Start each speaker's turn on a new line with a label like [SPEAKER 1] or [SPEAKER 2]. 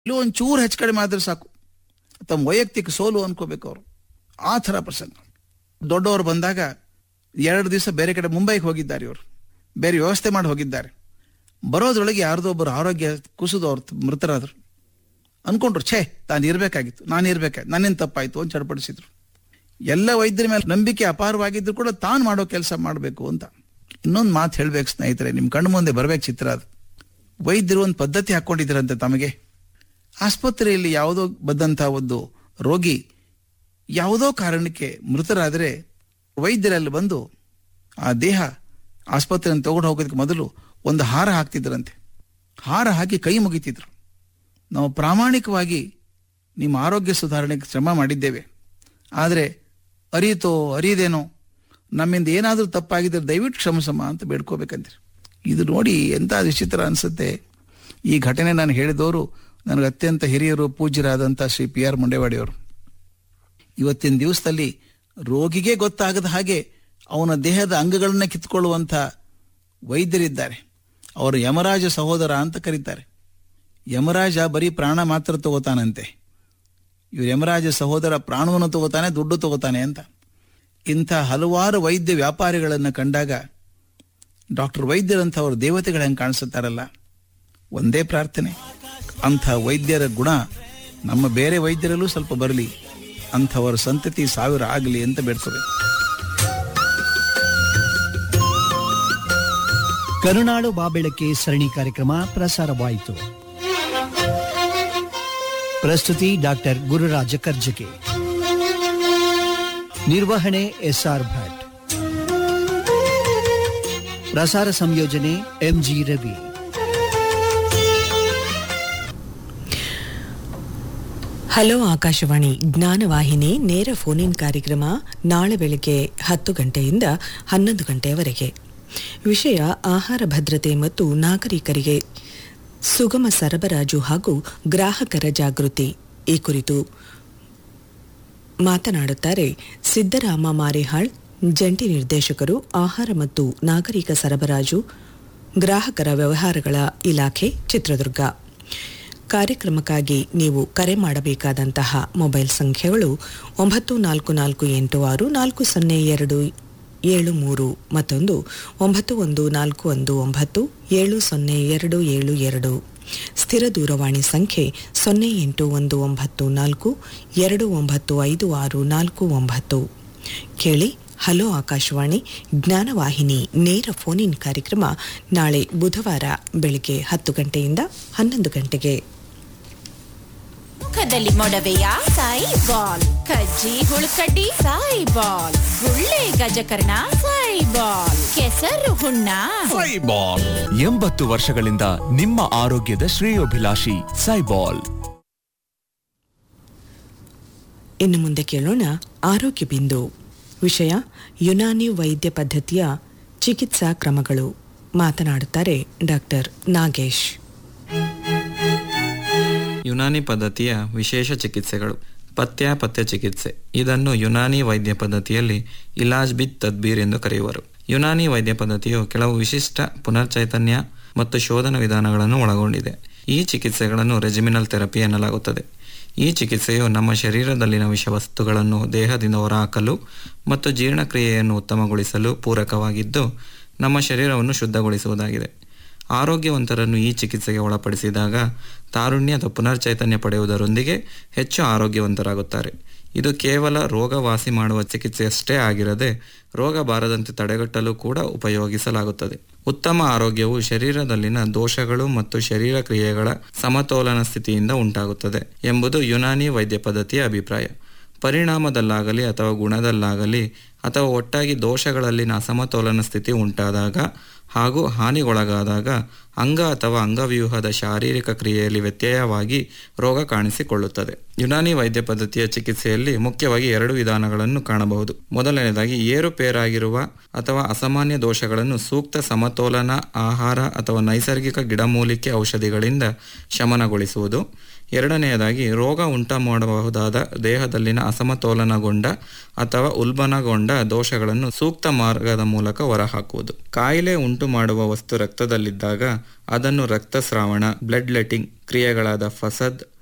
[SPEAKER 1] ಇಲ್ಲೂ ಒಂದು ಚೂರು ಹೆಚ್ಚು ಕಡಿಮೆ ಆದ್ರೆ ಸಾಕು ತಮ್ಮ ವೈಯಕ್ತಿಕ ಸೋಲು ಅನ್ಕೋಬೇಕು ಅವರು ಆ ಥರ ಪ್ರಸಂಗ ದೊಡ್ಡವರು ಬಂದಾಗ ಎರಡು ದಿವಸ ಬೇರೆ ಕಡೆ ಮುಂಬೈಗೆ ಹೋಗಿದ್ದಾರೆ ಇವರು ಬೇರೆ ವ್ಯವಸ್ಥೆ ಮಾಡಿ ಹೋಗಿದ್ದಾರೆ ಬರೋದ್ರೊಳಗೆ ಯಾರ್ದೋ ಒಬ್ಬರು ಆರೋಗ್ಯ ಕುಸಿದು ಅವ್ರು ಮೃತರಾದರು ಅನ್ಕೊಂಡ್ರು ಛೇ ತಾನು ಇರಬೇಕಾಗಿತ್ತು ನಾನು ಇರಬೇಕಾಯ್ತು ನನ್ನೇನು ತಪ್ಪಾಯ್ತು ಅಂತ ಚಡಪಡಿಸಿದ್ರು ಎಲ್ಲ ವೈದ್ಯರ ಮೇಲೆ ನಂಬಿಕೆ ಅಪಾರವಾಗಿದ್ರು ಕೂಡ ತಾನು ಮಾಡೋ ಕೆಲಸ ಮಾಡಬೇಕು ಅಂತ ಇನ್ನೊಂದು ಮಾತು ಹೇಳ್ಬೇಕು ಸ್ನೇಹಿತರೆ ನಿಮ್ಮ ಕಣ್ಣು ಮುಂದೆ ಬರ್ಬೇಕು ಚಿತ್ರ ಅದು ವೈದ್ಯರು ಒಂದು ಪದ್ಧತಿ ಹಾಕ್ಕೊಂಡಿದ್ರಂತೆ ತಮಗೆ ಆಸ್ಪತ್ರೆಯಲ್ಲಿ ಯಾವುದೋ ಬಂದಂಥ ಒಂದು ರೋಗಿ ಯಾವುದೋ ಕಾರಣಕ್ಕೆ ಮೃತರಾದರೆ ವೈದ್ಯರಲ್ಲಿ ಬಂದು ಆ ದೇಹ ಆಸ್ಪತ್ರೆಯನ್ನು ತಗೊಂಡು ಹೋಗೋದಕ್ಕೆ ಮೊದಲು ಒಂದು ಹಾರ ಹಾಕ್ತಿದ್ರಂತೆ ಹಾರ ಹಾಕಿ ಕೈ ಮುಗಿತಿದ್ರು ನಾವು ಪ್ರಾಮಾಣಿಕವಾಗಿ ನಿಮ್ಮ ಆರೋಗ್ಯ ಸುಧಾರಣೆಗೆ ಶ್ರಮ ಮಾಡಿದ್ದೇವೆ ಆದರೆ ಅರಿತೋ ಅರಿದೇನೋ ನಮ್ಮಿಂದ ಏನಾದರೂ ತಪ್ಪಾಗಿದ್ದರೆ ದಯವಿಟ್ಟು ಕ್ಷಮಿಸಮ್ಮ ಅಂತ ಬೇಡ್ಕೋಬೇಕಂದ್ರೆ ಇದು ನೋಡಿ ಎಂಥ ವಿಚಿತ್ರ ಅನಿಸುತ್ತೆ ಈ ಘಟನೆ ನಾನು ಹೇಳಿದವರು ನನಗೆ ಅತ್ಯಂತ ಹಿರಿಯರು ಪೂಜ್ಯರಾದಂಥ ಶ್ರೀ ಪಿ ಆರ್ ಮುಂಡೇವಾಡಿಯವರು ಇವತ್ತಿನ ದಿವಸದಲ್ಲಿ ರೋಗಿಗೆ ಗೊತ್ತಾಗದ ಹಾಗೆ ಅವನ ದೇಹದ ಅಂಗಗಳನ್ನ ಕಿತ್ಕೊಳ್ಳುವಂಥ ವೈದ್ಯರಿದ್ದಾರೆ ಅವರು ಯಮರಾಜ ಸಹೋದರ ಅಂತ ಕರೀತಾರೆ ಯಮರಾಜ ಬರೀ ಪ್ರಾಣ ಮಾತ್ರ ತಗೋತಾನಂತೆ ಇವ್ರು ಯಮರಾಜ ಸಹೋದರ ಪ್ರಾಣವನ್ನು ತಗೋತಾನೆ ದುಡ್ಡು ತಗೋತಾನೆ ಅಂತ ಇಂಥ ಹಲವಾರು ವೈದ್ಯ ವ್ಯಾಪಾರಿಗಳನ್ನು ಕಂಡಾಗ ಡಾಕ್ಟರ್ ವೈದ್ಯರಂಥವ್ರು ದೇವತೆಗಳ ಹೆಂಗೆ ಕಾಣಿಸುತ್ತಾರಲ್ಲ ಒಂದೇ ಪ್ರಾರ್ಥನೆ ಅಂಥ ವೈದ್ಯರ ಗುಣ ನಮ್ಮ ಬೇರೆ ವೈದ್ಯರಲ್ಲೂ ಸ್ವಲ್ಪ ಬರಲಿ ಅಂಥವರ ಸಂತತಿ ಸಾವಿರ ಆಗಲಿ ಅಂತ ಬೇಡ್ಕೋಬೇಕು
[SPEAKER 2] ಕರುನಾಡು ಬಾಬೆಳಕೆ ಸರಣಿ ಕಾರ್ಯಕ್ರಮ ಪ್ರಸಾರವಾಯಿತು ಪ್ರಸ್ತುತಿ ಡಾಕ್ಟರ್ ಗುರುರಾಜ ಕರ್ಜಗೆ ನಿರ್ವಹಣೆ ಎಸ್ಆರ್ ಭಟ್ ಪ್ರಸಾರ ಸಂಯೋಜನೆ ಎಂಜಿ ರವಿ
[SPEAKER 3] ಹಲೋ ಆಕಾಶವಾಣಿ ಜ್ಞಾನವಾಹಿನಿ ನೇರ ಫೋನ್ ಇನ್ ಕಾರ್ಯಕ್ರಮ ನಾಳೆ ಬೆಳಗ್ಗೆ ಹತ್ತು ಗಂಟೆಯಿಂದ ಹನ್ನೊಂದು ಗಂಟೆಯವರೆಗೆ ವಿಷಯ ಆಹಾರ ಭದ್ರತೆ ಮತ್ತು ನಾಗರಿಕರಿಗೆ ಸುಗಮ ಸರಬರಾಜು ಹಾಗೂ ಗ್ರಾಹಕರ ಜಾಗೃತಿ ಈ ಕುರಿತು ಮಾತನಾಡುತ್ತಾರೆ ಸಿದ್ದರಾಮ ಮಾರಿಹಾಳ್ ಜಂಟಿ ನಿರ್ದೇಶಕರು ಆಹಾರ ಮತ್ತು ನಾಗರಿಕ ಸರಬರಾಜು ಗ್ರಾಹಕರ ವ್ಯವಹಾರಗಳ ಇಲಾಖೆ ಚಿತ್ರದುರ್ಗ ಕಾರ್ಯಕ್ರಮಕ್ಕಾಗಿ ನೀವು ಕರೆ ಮಾಡಬೇಕಾದಂತಹ ಮೊಬೈಲ್ ಸಂಖ್ಯೆಗಳು ಒಂಬತ್ತು ನಾಲ್ಕು ನಾಲ್ಕು ಎಂಟು ಆರು ನಾಲ್ಕು ಸೊನ್ನೆ ಎರಡು ಏಳು ಮೂರು ಮತ್ತೊಂದು ಒಂಬತ್ತು ಒಂದು ನಾಲ್ಕು ಒಂದು ಒಂಬತ್ತು ಏಳು ಸೊನ್ನೆ ಎರಡು ಏಳು ಎರಡು ಸ್ಥಿರ ದೂರವಾಣಿ ಸಂಖ್ಯೆ ಸೊನ್ನೆ ಎಂಟು ಒಂದು ಒಂಬತ್ತು ನಾಲ್ಕು ಎರಡು ಒಂಬತ್ತು ಐದು ಆರು ನಾಲ್ಕು ಒಂಬತ್ತು ಕೇಳಿ ಹಲೋ ಆಕಾಶವಾಣಿ ಜ್ಞಾನವಾಹಿನಿ ನೇರ ಫೋನ್ ಇನ್ ಕಾರ್ಯಕ್ರಮ ನಾಳೆ ಬುಧವಾರ ಬೆಳಿಗ್ಗೆ ಹತ್ತು ಗಂಟೆಯಿಂದ ಹನ್ನೊಂದು ಗಂಟೆಗೆ
[SPEAKER 4] ಮುಖದಲ್ಲಿ ಮೊಡವೆಯ ಸಾಯಿ ಬಾಲ್ ಕಜ್ಜಿ ಹುಳುಕಡ್ಡಿ ಸಾಯಿ ಬಾಲ್ ಗುಳ್ಳೆ ಗಜಕರ್ಣ ಸಾಯಿ ಬಾಲ್ ಕೆಸರು ಹುಣ್ಣ
[SPEAKER 5] ಸೈಬಾಲ್ ಎಂಬತ್ತು ವರ್ಷಗಳಿಂದ ನಿಮ್ಮ ಆರೋಗ್ಯದ ಶ್ರೇಯೋಭಿಲಾಷಿ ಸೈಬಾಲ್
[SPEAKER 3] ಇನ್ನು ಮುಂದೆ ಕೇಳೋಣ ಆರೋಗ್ಯ ಬಿಂದು ವಿಷಯ ಯುನಾನಿ ವೈದ್ಯ ಪದ್ಧತಿಯ ಚಿಕಿತ್ಸಾ ಕ್ರಮಗಳು ಮಾತನಾಡುತ್ತಾರೆ ಡಾಕ್ಟರ್ ನಾಗೇಶ್
[SPEAKER 6] ಯುನಾನಿ ಪದ್ಧತಿಯ ವಿಶೇಷ ಚಿಕಿತ್ಸೆಗಳು ಪಥ್ಯ ಪಥ್ಯ ಚಿಕಿತ್ಸೆ ಇದನ್ನು ಯುನಾನಿ ವೈದ್ಯ ಪದ್ಧತಿಯಲ್ಲಿ ಇಲಾಜ್ ಬಿತ್ ತದ್ಬೀರ್ ಎಂದು ಕರೆಯುವರು ಯುನಾನಿ ವೈದ್ಯ ಪದ್ಧತಿಯು ಕೆಲವು ವಿಶಿಷ್ಟ ಪುನರ್ಚೈತನ್ಯ ಮತ್ತು ಶೋಧನ ವಿಧಾನಗಳನ್ನು ಒಳಗೊಂಡಿದೆ ಈ ಚಿಕಿತ್ಸೆಗಳನ್ನು ರೆಜಿಮಿನಲ್ ಥೆರಪಿ ಎನ್ನಲಾಗುತ್ತದೆ ಈ ಚಿಕಿತ್ಸೆಯು ನಮ್ಮ ಶರೀರದಲ್ಲಿನ ವಿಷವಸ್ತುಗಳನ್ನು ದೇಹದಿಂದ ಹೊರಹಾಕಲು ಮತ್ತು ಜೀರ್ಣಕ್ರಿಯೆಯನ್ನು ಉತ್ತಮಗೊಳಿಸಲು ಪೂರಕವಾಗಿದ್ದು ನಮ್ಮ ಶರೀರವನ್ನು ಶುದ್ಧಗೊಳಿಸುವುದಾಗಿದೆ ಆರೋಗ್ಯವಂತರನ್ನು ಈ ಚಿಕಿತ್ಸೆಗೆ ಒಳಪಡಿಸಿದಾಗ ತಾರುಣ್ಯ ಅಥವಾ ಪುನರ್ಚೈತನ್ಯ ಪಡೆಯುವುದರೊಂದಿಗೆ ಹೆಚ್ಚು ಆರೋಗ್ಯವಂತರಾಗುತ್ತಾರೆ ಇದು ಕೇವಲ ರೋಗ ವಾಸಿ ಮಾಡುವ ಚಿಕಿತ್ಸೆಯಷ್ಟೇ ಆಗಿರದೆ ರೋಗ ಬಾರದಂತೆ ತಡೆಗಟ್ಟಲು ಕೂಡ ಉಪಯೋಗಿಸಲಾಗುತ್ತದೆ ಉತ್ತಮ ಆರೋಗ್ಯವು ಶರೀರದಲ್ಲಿನ ದೋಷಗಳು ಮತ್ತು ಶರೀರ ಕ್ರಿಯೆಗಳ ಸಮತೋಲನ ಸ್ಥಿತಿಯಿಂದ ಉಂಟಾಗುತ್ತದೆ ಎಂಬುದು ಯುನಾನಿ ವೈದ್ಯ ಪದ್ಧತಿಯ ಅಭಿಪ್ರಾಯ ಪರಿಣಾಮದಲ್ಲಾಗಲಿ ಅಥವಾ ಗುಣದಲ್ಲಾಗಲಿ ಅಥವಾ ಒಟ್ಟಾಗಿ ದೋಷಗಳಲ್ಲಿನ ಅಸಮತೋಲನ ಸ್ಥಿತಿ ಉಂಟಾದಾಗ ಹಾಗೂ ಹಾನಿಗೊಳಗಾದಾಗ ಅಂಗ ಅಥವಾ ಅಂಗವ್ಯೂಹದ ಶಾರೀರಿಕ ಕ್ರಿಯೆಯಲ್ಲಿ ವ್ಯತ್ಯಯವಾಗಿ ರೋಗ ಕಾಣಿಸಿಕೊಳ್ಳುತ್ತದೆ ಯುನಾನಿ ವೈದ್ಯ ಪದ್ಧತಿಯ ಚಿಕಿತ್ಸೆಯಲ್ಲಿ ಮುಖ್ಯವಾಗಿ ಎರಡು ವಿಧಾನಗಳನ್ನು ಕಾಣಬಹುದು ಮೊದಲನೇದಾಗಿ ಏರುಪೇರಾಗಿರುವ ಅಥವಾ ಅಸಾಮಾನ್ಯ ದೋಷಗಳನ್ನು ಸೂಕ್ತ ಸಮತೋಲನ ಆಹಾರ ಅಥವಾ ನೈಸರ್ಗಿಕ ಗಿಡಮೂಲಿಕೆ ಔಷಧಿಗಳಿಂದ ಶಮನಗೊಳಿಸುವುದು ಎರಡನೆಯದಾಗಿ ರೋಗ ಉಂಟು ಮಾಡಬಹುದಾದ ದೇಹದಲ್ಲಿನ ಅಸಮತೋಲನಗೊಂಡ ಅಥವಾ ಉಲ್ಬಣಗೊಂಡ ದೋಷಗಳನ್ನು ಸೂಕ್ತ ಮಾರ್ಗದ ಮೂಲಕ ಹೊರಹಾಕುವುದು ಕಾಯಿಲೆ ಉಂಟು ಮಾಡುವ ವಸ್ತು ರಕ್ತದಲ್ಲಿದ್ದಾಗ ಅದನ್ನು ರಕ್ತಸ್ರಾವಣ ಬ್ಲಡ್ ಲೆಟಿಂಗ್ ಕ್ರಿಯೆಗಳಾದ ಫಸದ್